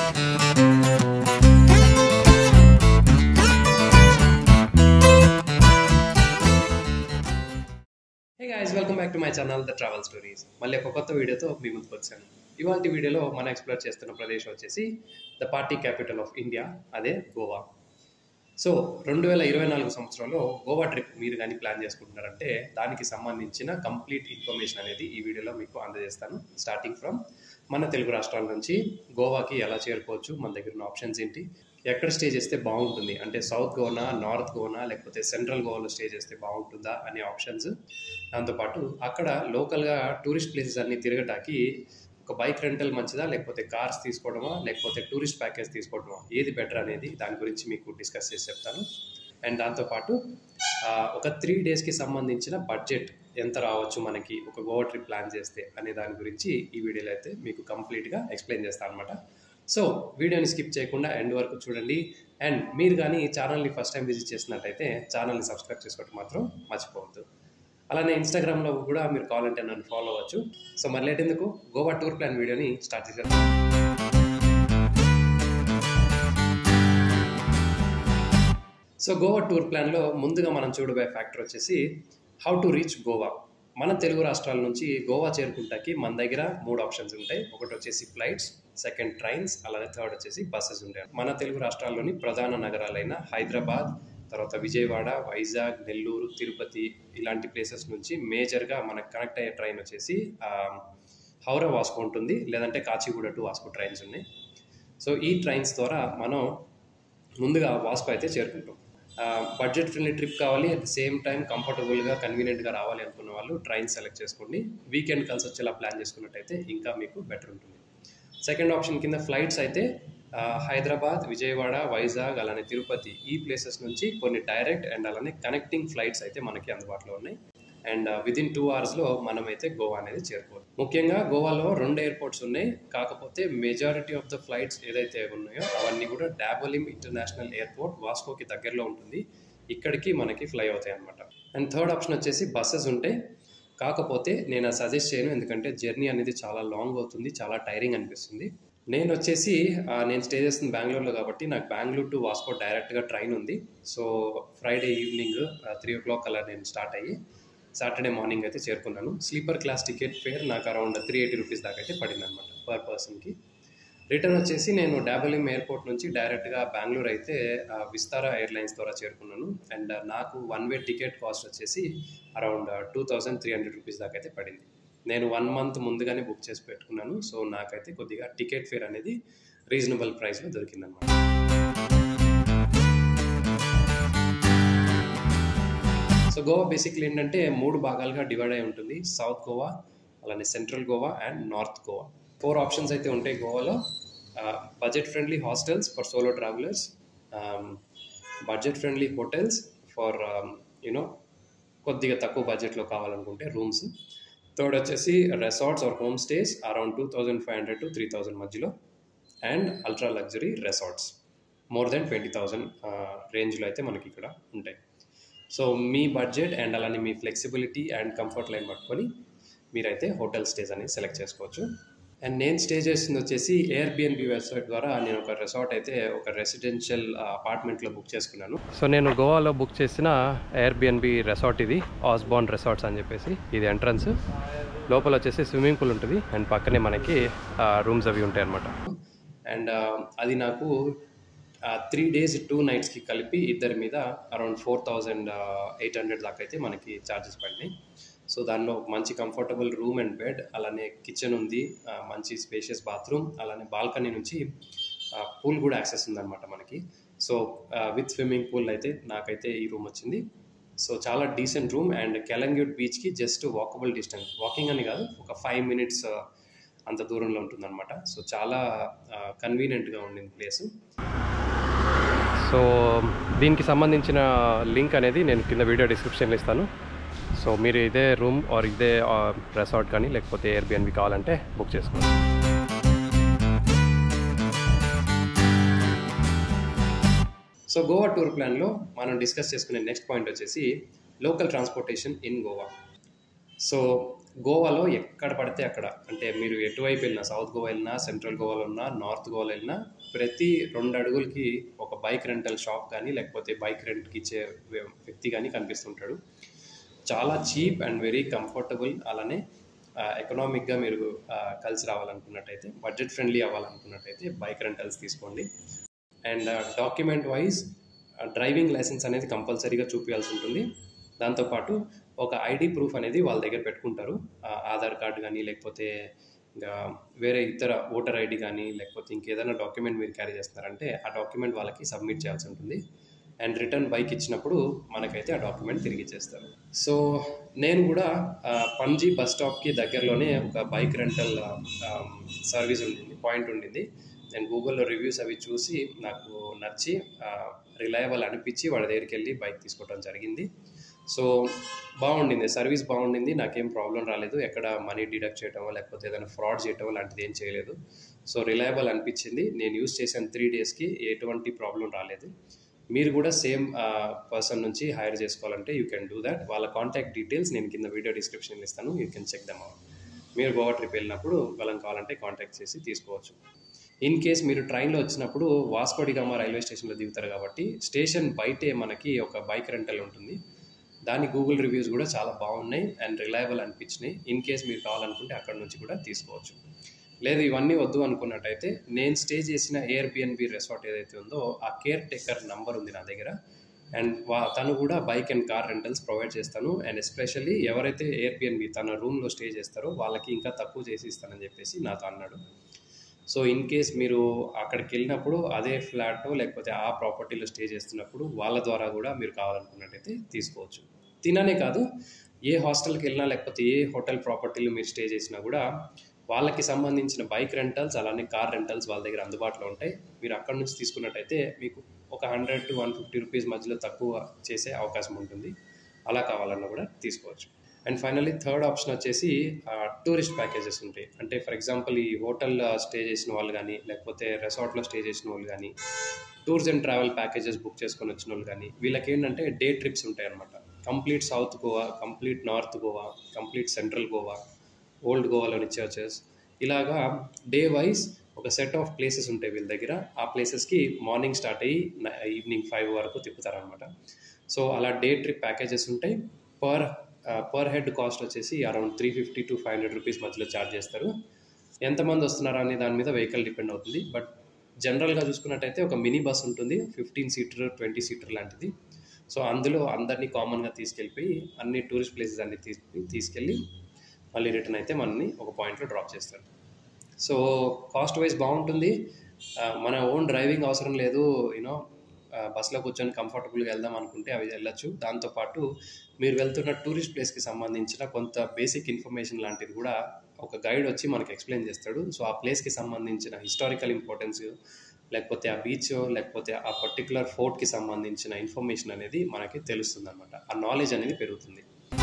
hey guys welcome back to my channel the travel stories మళ్ళీ ఒక కొత్త వీడియోతో మీ ముందుకు వచ్చాను ఇవాళ వీడియోలో మనం ఎక్స్ప్లోర్ చేస్తున్న ప్రదేశం వచ్చేసి the party capital of India అదే గోవా సో రెండు వేల ఇరవై నాలుగు సంవత్సరంలో గోవా ట్రిప్ మీరు కానీ ప్లాన్ చేసుకుంటున్నారంటే దానికి సంబంధించిన కంప్లీట్ ఇన్ఫర్మేషన్ అనేది ఈ వీడియోలో మీకు అందజేస్తాను స్టార్టింగ్ ఫ్రమ్ మన తెలుగు రాష్ట్రాల నుంచి గోవాకి ఎలా చేరుకోవచ్చు మన దగ్గర ఉన్న ఆప్షన్స్ ఏంటి ఎక్కడ స్టే చేస్తే బాగుంటుంది అంటే సౌత్ గోనా నార్త్ గోనా లేకపోతే సెంట్రల్ గోవాలో స్టే చేస్తే బాగుంటుందా అనే ఆప్షన్స్ దాంతోపాటు అక్కడ లోకల్గా టూరిస్ట్ ప్లేసెస్ అన్ని తిరగటానికి ఒక బైక్ రెంటల్ మంచిదా లేకపోతే కార్స్ తీసుకోవడమా లేకపోతే టూరిస్ట్ ప్యాకేజ్ తీసుకోవడమా ఏది బెటర్ అనేది దాని గురించి మీకు డిస్కస్ చేసి చెప్తాను అండ్ దాంతోపాటు ఆ, ఒక త్రీ డేస్కి సంబంధించిన బడ్జెట్ ఎంత రావచ్చు మనకి ఒక గోవా ట్రిప్ ప్లాన్ చేస్తే అనే దాని గురించి ఈ వీడియోలో అయితే మీకు కంప్లీట్గా ఎక్స్ప్లెయిన్ చేస్తాను అనమాట సో వీడియోని స్కిప్ చేయకుండా ఎండ్ వరకు చూడండి అండ్ మీరు కానీ ఈ ఛానల్ని ఫస్ట్ టైం విజిట్ చేసినట్టయితే ఛానల్ని సబ్స్క్రైబ్ చేసుకోవడం మాత్రం మర్చిపోవద్దు అలానే ఇన్స్టాగ్రామ్లో కూడా మీరు కావాలంటే నన్ను ఫాలో అవ్వచ్చు సో మరి లేట్ ఎందుకు గోవా టూర్ ప్లాన్ వీడియోని స్టార్ట్ చేసేద్దాం సో గోవా టూర్ ప్లాన్లో ముందుగా మనం చూడబోయే ఫ్యాక్టర్ వచ్చేసి హౌ టు రీచ్ గోవా మన తెలుగు రాష్ట్రాల నుంచి గోవా చేరుకుంటాకి మన దగ్గర మూడు ఆప్షన్స్ ఉంటాయి ఒకటి వచ్చేసి ఫ్లైట్స్ సెకండ్ ట్రైన్స్ అలాగే థర్డ్ వచ్చేసి బస్సెస్ ఉంటాయి మన తెలుగు రాష్ట్రాల్లోని ప్రధాన నగరాలైన హైదరాబాద్ తర్వాత విజయవాడ వైజాగ్ నెల్లూరు తిరుపతి ఇలాంటి ప్లేసెస్ నుంచి మేజర్గా మనకు కనెక్ట్ అయ్యే ట్రైన్ వచ్చేసి ఆ, హౌరా వాస్కో ఉంటుంది లేదంటే కాచిగూడ టు వాస్కో ట్రైన్స్ ఉన్నాయి సో ఈ ట్రైన్స్ ద్వారా మనం ముందుగా వాస్కో అయితే చేరుకుంటాం బడ్జెట్ ఫ్రెండ్లీ ట్రిప్ కావాలి అట్ ద సేమ్ టైం కంఫర్టబుల్గా కన్వీనియంట్గా రావాలి అనుకున్న వాళ్ళు ట్రైన్ సెలెక్ట్ చేసుకోండి వీకెండ్ కలిసి వచ్చేలా ప్లాన్ చేసుకున్నట్టయితే ఇంకా మీకు బెటర్ ఉంటుంది సెకండ్ ఆప్షన్ కింద ఫ్లైట్స్ అయితే ఆ, హైదరాబాద్ విజయవాడ వైజాగ్ అలానే తిరుపతి ఈ ప్లేసెస్ నుంచి కొన్ని డైరెక్ట్ అండ్ అలానే కనెక్టింగ్ ఫ్లైట్స్ అయితే మనకి అందుబాటులో ఉన్నాయి అండ్ విత్ ఇన్ టూ అవర్స్లో మనమైతే గోవా అనేది చేరుకోవచ్చు ముఖ్యంగా గోవాలో రెండు ఎయిర్పోర్ట్స్ ఉన్నాయి కాకపోతే మెజారిటీ ఆఫ్ ద ఫ్లైట్స్ ఏదైతే ఉన్నాయో అవన్నీ కూడా డాబోలిమ్ ఇంటర్నేషనల్ ఎయిర్పోర్ట్ వాస్కోకి దగ్గరలో ఉంటుంది ఇక్కడికి మనకి ఫ్లై అవుతాయి అనమాట అండ్ థర్డ్ ఆప్షన్ వచ్చేసి బస్సెస్ ఉంటాయి కాకపోతే నేను అది సజెస్ట్ చేయను ఎందుకంటే జర్నీ అనేది చాలా లాంగ్ అవుతుంది చాలా టైరింగ్ అనిపిస్తుంది నేను వచ్చేసి ఆ, నేను స్టే చేస్తుంది బెంగళూరులో కాబట్టి నాకు బెంగళూరు టు వాస్కో డైరెక్ట్గా ట్రైన్ ఉంది so Friday evening three o'clock అలా నేను స్టార్ట్ అయ్యి సాటర్డే మార్నింగ్ అయితే చేరుకున్నాను స్లీపర్ క్లాస్ టికెట్ ఫేర్ నాకు అరౌండ్ త్రీ ఎయిటీ రూపీస్ దాకా అయితే పడింది అనమాట పర్ పర్సన్కి రిటర్న్ వచ్చేసి నేను డాబలిం ఎయిర్పోర్ట్ నుంచి డైరెక్ట్గా బెంగళూరు అయితే ఆ, విస్తారా ఎయిర్లైన్స్ ద్వారా చేరుకున్నాను అండ్ నాకు వన్ వే టికెట్ కాస్ట్ వచ్చేసి around two thousand three hundred rupees దాకా అయితే పడింది నేను వన్ మంత్ ముందుగానే బుక్ చేసి పెట్టుకున్నాను సో నాకైతే కొద్దిగా టికెట్ ఫేర్ అనేది రీజనబుల్ ప్రైస్లో దొరికిందనమాట సో గోవా బేసిక్లీ ఏంటంటే మూడు భాగాలుగా డివైడ్ అయి ఉంటుంది సౌత్ గోవా అలానే central Goa and north Goa four options అయితే ఉంటాయి గోవాలో budget friendly hostels for solo travellers budget friendly hotels for you know కొద్దిగా తక్కువ బడ్జెట్లో కావాలనుకుంటే రూమ్స్ థర్డ్ వచ్చేసి resorts or home stays around two thousand five hundred to three thousand మధ్యలో and ultra luxury resorts more than twenty thousand రేంజ్లో అయితే మనకి ఇక్కడ ఉంటాయి సో మీ బడ్జెట్ అండ్ అలానే మీ ఫ్లెక్సిబిలిటీ అండ్ కంఫర్ట్ లైన్ పట్టుకొని మీరైతే హోటల్ స్టేస్ అనేది సెలెక్ట్ చేసుకోవచ్చు అండ్ నేను స్టే చేసింది వచ్చేసి ఎయిర్బిఎన్బి వెబ్సైట్ ద్వారా నేను ఒక రిసార్ట్ అయితే ఒక రెసిడెన్షియల్ అపార్ట్మెంట్లో బుక్ చేసుకున్నాను సో నేను గోవాలో బుక్ చేసిన ఎయిర్బిఎన్బి రెసార్ట్ ఇది ఆస్బాన్ రిసార్ట్స్ అని చెప్పేసి ఇది ఎంట్రన్స్ లోపల వచ్చేసి స్విమ్మింగ్ పూల్ ఉంటుంది అండ్ పక్కనే మనకి రూమ్స్ అవి ఉంటాయి అనమాట అండ్ అది నాకు త్రీ డేస్ టూ నైట్స్కి కలిపి ఇద్దరి మీద around four thousand eight hundred దాకా అయితే మనకి ఛార్జెస్ పడినాయి సో దానిలో మంచి కంఫర్టబుల్ రూమ్ అండ్ బెడ్ అలానే కిచెన్ ఉంది ఆ, మంచి స్పేషియస్ బాత్రూమ్ అలానే బాల్కనీ నుంచి పూల్ కూడా యాక్సెస్ ఉందన్నమాట మనకి సో విత్ స్విమ్మింగ్ పూల్ అయితే నాకైతే ఈ రూమ్ వచ్చింది సో చాలా డీసెంట్ రూమ్ అండ్ కెలంగ్యూట్ బీచ్కి జస్ట్ వాకబుల్ డిస్టెన్స్ వాకింగ్ అని కాదు ఒక ఫైవ్ మినిట్స్ అంత దూరంలో ఉంటుందన్నమాట సో చాలా కన్వీనియంట్గా ఉండింది ప్లేస్ సో దీనికి సంబంధించిన లింక్ అనేది నేను కింద వీడియో డిస్క్రిప్షన్లో ఇస్తాను సో మీరు ఇదే రూమ్ ఆర్ ఇదే రెసార్ట్ కానీ లేకపోతే ఎయిర్బిఎన్బి కావాలంటే బుక్ చేసుకోండి సో గోవా టూర్ ప్లాన్లో మనం డిస్కస్ చేసుకునే నెక్స్ట్ పాయింట్ వచ్చేసి local transportation in Goa so గోవాలో ఎక్కడ పడితే అక్కడ అంటే మీరు ఎటువైపు వెళ్ళినా సౌత్ గోవా వెళ్ళినా సెంట్రల్ గోవాలో ఉన్నా నార్త్ గోవాలో వెళ్ళినా ప్రతి రెండు అడుగులకి ఒక బైక్ రెంటల్ షాప్ కానీ లేకపోతే బైక్ రెంట్కి ఇచ్చే వ్య- వ్యక్తి కానీ కనిపిస్తుంటాడు చాలా చీప్ అండ్ వెరీ కంఫర్టబుల్ అలానే ఎకనామిక్గా మీరు ఆ, కలిసి రావాలనుకున్నట్టయితే బడ్జెట్ ఫ్రెండ్లీ అవ్వాలనుకున్నట్టయితే బైక్ రెంటల్స్ తీసుకోండి and document wise driving licence అనేది కంపల్సరీగా చూపించాల్సి ఉంటుంది దాంతోపాటు ఒక ఐడి ప్రూఫ్ అనేది వాళ్ళ దగ్గర పెట్టుకుంటారు ఆ, ఆధార్ కార్డు కానీ లేకపోతే ఇంకా వేరే ఇతర ఓటర్ ఐడి కానీ లేకపోతే ఇంకేదైనా డాక్యుమెంట్ మీరు క్యారీ చేస్తున్నారంటే ఆ డాక్యుమెంట్ వాళ్ళకి సబ్మిట్ చేయాల్సి ఉంటుంది అండ్ రిటర్న్ బైక్ ఇచ్చినప్పుడు మనకైతే ఆ డాక్యుమెంట్ తిరిగి ఇచ్చేస్తారు సో నేను కూడా ఆ, పణజీ బస్ స్టాప్కి దగ్గరలోనే ఒక బైక్ రెంటల్ సర్వీస్ ఉండింది పాయింట్ ఉండింది నేను గూగుల్లో రివ్యూస్ అవి చూసి నాకు నచ్చి రిలయబుల్ అనిపించి వాడి దగ్గరికి వెళ్ళి బైక్ తీసుకోవడం జరిగింది సో బాగుండింది సర్వీస్ బాగుండింది నాకేం ప్రాబ్లం రాలేదు ఎక్కడ మనీ డిడక్ట్ చేయటమో లేకపోతే ఏదైనా ఫ్రాడ్ చేయటమో లాంటిది ఏం చేయలేదు సో రిలయబుల్ అనిపించింది నేను యూస్ చేసిన త్రీ డేస్కి ఎటువంటి ప్రాబ్లం రాలేదు మీరు కూడా సేమ్ పర్సన్ నుంచి హైర్ చేసుకోవాలంటే యూ కెన్ డూ దట్ వాళ్ళ కాంటాక్ట్ డీటెయిల్స్ నేను కింద వీడియో డిస్క్రిప్షన్ ఇస్తాను you can check them out మీరు గోవా ట్రిప్ వెళ్ళినప్పుడు వాళ్ళని కావాలంటే కాంటాక్ట్ చేసి తీసుకోవచ్చు ఇన్ కేస్ మీరు ట్రైన్లో వచ్చినప్పుడు వాస్కోడిగామా రైల్వే స్టేషన్లో దిగుతారు కాబట్టి స్టేషన్ బయటే మనకి ఒక బైక్ రెంటల్ ఉంటుంది దాని గూగుల్ రివ్యూస్ కూడా చాలా బాగున్నాయి అండ్ రిలయబుల్ అనిపించినాయి ఇన్ కేస్ మీరు కావాలనుకుంటే అక్కడ నుంచి కూడా తీసుకోవచ్చు లేదు ఇవన్నీ వద్దు అనుకున్నట్టయితే నేను స్టే చేసిన ఎయిర్బిఎన్బి రెసార్ట్ ఏదైతే ఉందో ఆ కేర్ టేకర్ నంబర్ ఉంది నా దగ్గర అండ్ వా తను కూడా bike and car rentals provide చేస్తాను అండ్ ఎస్పెషల్లీ ఎవరైతే ఎయిర్బిఎన్బి తన రూమ్లో స్టే చేస్తారో వాళ్ళకి ఇంకా తక్కువ చేసి ఇస్తానని చెప్పేసి నాతో అన్నాడు సో ఇన్ కేస్ మీరు అక్కడికి వెళ్ళినప్పుడు అదే ఫ్లాట్ లేకపోతే ఆ ప్రాపర్టీలో స్టే చేస్తున్నప్పుడు వాళ్ళ ద్వారా కూడా మీరు కావాలనుకున్నట్టయితే తీసుకోవచ్చు తిననే కాదు ఏ హాస్టల్కి వెళ్ళినా లేకపోతే ఏ హోటల్ ప్రాపర్టీలో మీరు స్టే చేసినా కూడా వాళ్ళకి సంబంధించిన బైక్ రెంటల్స్ అలానే కార్ రెంటల్స్ వాళ్ళ దగ్గర అందుబాటులో ఉంటాయి మీరు అక్కడ నుంచి తీసుకున్నట్టయితే మీకు ఒక hundred to one fifty rupees మధ్యలో తక్కువ చేసే అవకాశం ఉంటుంది అలా కావాలన్నా కూడా తీసుకోవచ్చు అండ్ ఫైనల్లీ థర్డ్ ఆప్షన్ వచ్చేసి టూరిస్ట్ ప్యాకేజెస్ ఉంటాయి అంటే ఫర్ ఎగ్జాంపుల్ ఈ హోటల్ స్టే చేసిన వాళ్ళు కానీ లేకపోతే రెసార్ట్లో స్టే చేసిన వాళ్ళు కానీ tours and travel packages book చేసుకొని వచ్చిన వాళ్ళు కానీ వీళ్ళకి ఏంటంటే డే ట్రిప్స్ ఉంటాయి అనమాట complete south Goa complete north Goa complete central Goa old గోవాలోని చర్చెస్ ఇలాగా డే వైజ్ ఒక సెట్ ఆఫ్ ప్లేసెస్ ఉంటాయి వీళ్ళ దగ్గర ఆ ప్లేసెస్కి మార్నింగ్ స్టార్ట్ అయ్యి ఈవినింగ్ ఫైవ్ వరకు తిప్పుతారనమాట సో అలా డే ట్రిప్ ప్యాకేజెస్ ఉంటాయి పర్ పర్ హెడ్ కాస్ట్ వచ్చేసి around three fifty to five hundred rupees మధ్యలో ఛార్జ్ చేస్తారు ఎంతమంది వస్తున్నారా అనే దాని మీద వెహికల్ డిపెండ్ అవుతుంది బట్ జనరల్గా చూసుకున్నట్టయితే ఒక మినీ బస్ ఉంటుంది ఫిఫ్టీన్ సీటర్ ట్వంటీ సీటర్ లాంటిది సో అందులో అందరినీ కామన్గా తీసుకెళ్ళిపోయి అన్ని టూరిస్ట్ ప్లేసెస్ అన్ని తీసుకు తీసుకెళ్ళి మళ్ళీ రిటర్న్ అయితే మనని ఒక పాయింట్లో డ్రాప్ చేస్తారు సో కాస్ట్ వైజ్ బాగుంటుంది ఆ, మన ఓన్ డ్రైవింగ్ అవసరం లేదు యూనో బస్సులో కూర్చొని కంఫర్టబుల్గా వెళ్దాం అనుకుంటే అవి వెళ్ళొచ్చు దాంతోపాటు మీరు వెళ్తున్న టూరిస్ట్ ప్లేస్కి సంబంధించిన కొంత బేసిక్ ఇన్ఫర్మేషన్ లాంటిది కూడా ఒక గైడ్ వచ్చి మనకి ఎక్స్ప్లెయిన్ చేస్తాడు సో ఆ ప్లేస్కి సంబంధించిన హిస్టారికల్ ఇంపార్టెన్స్ లేకపోతే ఆ బీచ్ లేకపోతే ఆ పర్టికులర్ ఫోర్ట్కి సంబంధించిన ఇన్ఫర్మేషన్ అనేది మనకి తెలుస్తుంది అనమాట ఆ నాలెడ్జ్ అనేది పెరుగుతుంది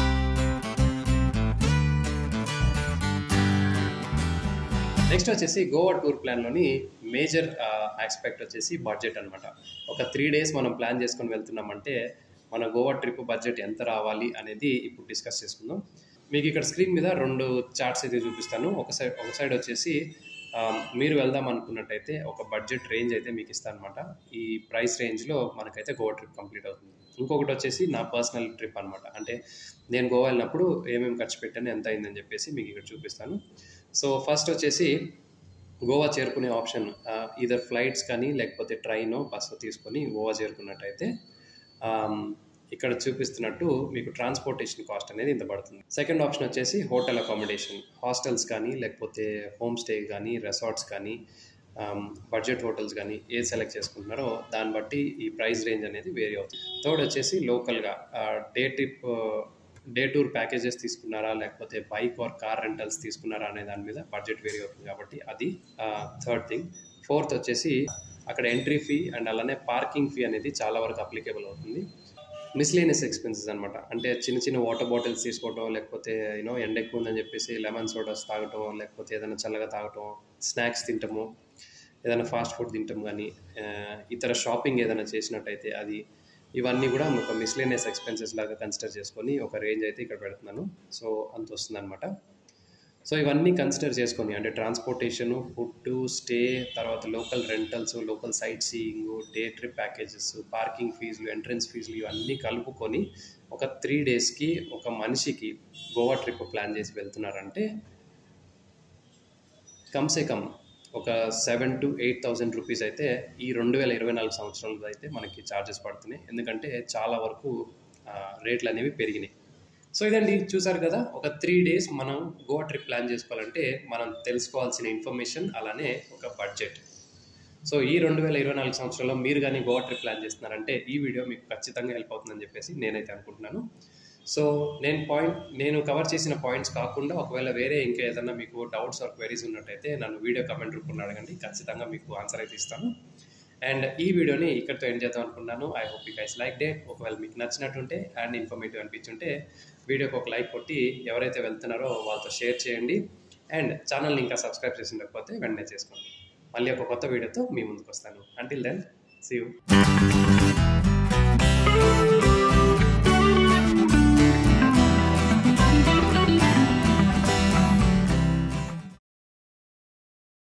నెక్స్ట్ వచ్చేసి గోవా టూర్ ప్లాన్లోని మేజర్ ఆస్పెక్ట్ వచ్చేసి బడ్జెట్ అనమాట ఒక త్రీ డేస్ మనం ప్లాన్ చేసుకొని వెళ్తున్నామంటే మన గోవా ట్రిప్ బడ్జెట్ ఎంత రావాలి అనేది ఇప్పుడు డిస్కస్ చేసుకుందాం మీకు ఇక్కడ స్క్రీన్ మీద రెండు చార్ట్స్ అయితే చూపిస్తాను ఒక సైడ్ ఒక సైడ్ వచ్చేసి ఆ, మీరు వెళ్దాం అనుకున్నట్టయితే ఒక బడ్జెట్ రేంజ్ అయితే మీకు ఇస్తాను అనమాట ఈ ప్రైస్ రేంజ్లో మనకైతే గోవా ట్రిప్ కంప్లీట్ అవుతుంది ఇంకొకటి వచ్చేసి నా పర్సనల్ ట్రిప్ అనమాట అంటే నేను గోవా వెళ్ళినప్పుడు ఏమేమి ఖర్చు పెట్టాను ఎంత అయిందని చెప్పేసి మీకు ఇక్కడ చూపిస్తాను సో ఫస్ట్ వచ్చేసి గోవా చేరుకునే ఆప్షన్ ఇదర్ ఫ్లైట్స్ కానీ లేకపోతే ట్రైన్ బస్సు తీసుకొని గోవా చేరుకున్నట్టయితే ఆమ్, ఇక్కడ చూపిస్తున్నట్టు మీకు ట్రాన్స్పోర్టేషన్ కాస్ట్ అనేది ఇంత పడుతుంది సెకండ్ ఆప్షన్ వచ్చేసి హోటల్ అకామిడేషన్ హాస్టల్స్ కానీ లేకపోతే హోమ్ స్టే కానీ రెసార్ట్స్ కానీ బడ్జెట్ హోటల్స్ కానీ ఏది సెలెక్ట్ చేసుకుంటున్నారో దాన్ని బట్టి ఈ ప్రైస్ రేంజ్ అనేది వేరీ అవుతుంది థర్డ్ వచ్చేసి లోకల్గా day trip day tour packages తీసుకున్నారా లేకపోతే బైక్ ఆర్ కార్ రెంటల్స్ తీసుకున్నారా అనే దాని మీద బడ్జెట్ వేరీ అవుతుంది కాబట్టి అది థర్డ్ థింగ్ ఫోర్త్ వచ్చేసి అక్కడ ఎంట్రీ ఫీ అండ్ అలానే పార్కింగ్ ఫీ అనేది చాలా వరకు అప్లికేబుల్ అవుతుంది మిస్లేనియస్ ఎక్స్పెన్సెస్ అనమాట అంటే చిన్న చిన్న వాటర్ బాటిల్స్ తీసుకోవటం లేకపోతే యూనో ఎండ ఎక్కువ ఉందని చెప్పేసి లెమన్ సోడాస్ తాగటం లేకపోతే ఏదైనా చల్లగా తాగటం స్నాక్స్ తింటాము ఏదైనా ఫాస్ట్ ఫుడ్ తింటాం కానీ ఆ, ఇతర షాపింగ్ ఏదైనా చేసినట్టయితే అది ఇవన్నీ కూడా ఒక మిస్లేనియస్ ఎక్స్పెన్సెస్ లాగా కన్సిడర్ చేసుకొని ఒక రేంజ్ అయితే ఇక్కడ పెడుతున్నాను సో అంత వస్తుంది అనమాట సో ఇవన్నీ కన్సిడర్ చేసుకొని అంటే ట్రాన్స్పోర్టేషను ఫుడ్ స్టే తర్వాత local rentals local sightseeing day trip packages parking ఫీజులు ఎంట్రన్స్ ఫీజులు ఇవన్నీ కలుపుకొని ఒక త్రీ డేస్కి ఒక మనిషికి గోవా ట్రిప్ ప్లాన్ చేసి వెళ్తున్నారంటే కమ్సే కమ్ ఒక seven to eight thousand rupees అయితే ఈ రెండు వేల ఇరవై నాలుగు సంవత్సరంలో అయితే మనకి ఛార్జెస్ పడుతున్నాయి ఎందుకంటే చాలా వరకు ఆ, రేట్లు అనేవి పెరిగినాయి సో ఇదండి చూసారు కదా ఒక త్రీ డేస్ మనం గోవా ట్రిప్ ప్లాన్ చేసుకోవాలంటే మనం తెలుసుకోవాల్సిన ఇన్ఫర్మేషన్ అలానే ఒక బడ్జెట్ సో ఈ రెండు వేల ఇరవై నాలుగు సంవత్సరంలో మీరు కానీ గోవా ట్రిప్ ప్లాన్ చేస్తున్నారంటే ఈ వీడియో మీకు ఖచ్చితంగా హెల్ప్ అవుతుందని చెప్పేసి నేనైతే అనుకుంటున్నాను సో నేను పాయింట్ నేను కవర్ చేసిన పాయింట్స్ కాకుండా ఒకవేళ వేరే ఇంకా ఏదైనా మీకు డౌట్స్ ఆర్ క్వెరీస్ ఉన్నట్టయితే నన్ను వీడియో కమెంట్ రూపంలో అడగండి ఖచ్చితంగా మీకు ఆన్సర్ అయితే ఇస్తాను అండ్ ఈ వీడియోని ఇక్కడితో ఎండ్ చేద్దాం అనుకున్నాను I hope you guys like డే ఒకవేళ మీకు నచ్చినట్టుంటే అండ్ ఇన్ఫర్మేటివ్ అనిపించుంటే వీడియోకి ఒక లైక్ కొట్టి ఎవరైతే వెళ్తున్నారో వాళ్ళతో షేర్ చేయండి అండ్ ఛానల్ని ఇంకా సబ్స్క్రైబ్ చేసి ఉండకపోతే వెంటనే చేసుకోండి మళ్ళీ ఒక కొత్త వీడియోతో మీ ముందుకు వస్తాను అంటిల్ దెన్ సీ యూ